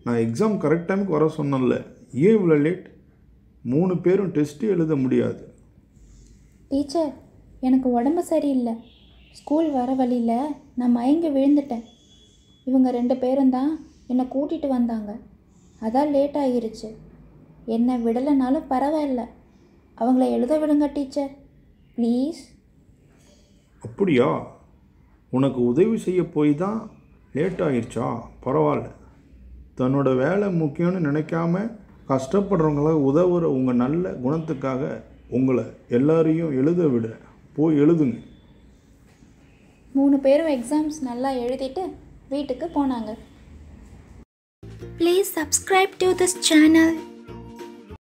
நான் exam correct டைமுக்கு வர சொன்னேன்ல ஏன் இவ்வளோ லேட் மூணு பேரும் டெஸ்ட்டு எழுத முடியாது டீச்சர் எனக்கு உடம்பு சரியில்லை ஸ்கூல் வர வழியில் நான் மயங்கி விழுந்துட்டேன் இவங்க ரெண்டு பேரும் தான் என்னை கூட்டிகிட்டு வந்தாங்க அதான் லேட் ஆகிருச்சு என்னை விடலைனாலும் பரவாயில்ல அவங்கள எழுத விடுங்க டீச்சர் ப்ளீஸ் அப்படியா உனக்கு உதவி செய்ய போய் தான் லேட் ஆகிருச்சா பரவாயில்ல தன்னோட வேலை முக்கியம்னு நினைக்காம கஷ்டப்படுறவங்கள உதவுற உங்கள் நல்ல குணத்துக்காக உங்களை எல்லாரையும் எழுத விட போய் எழுதுங்க மூணு பேரும் எக்ஸாம்ஸ் நல்லா எழுதிட்டு வீட்டுக்கு போனாங்க Please subscribe to this channel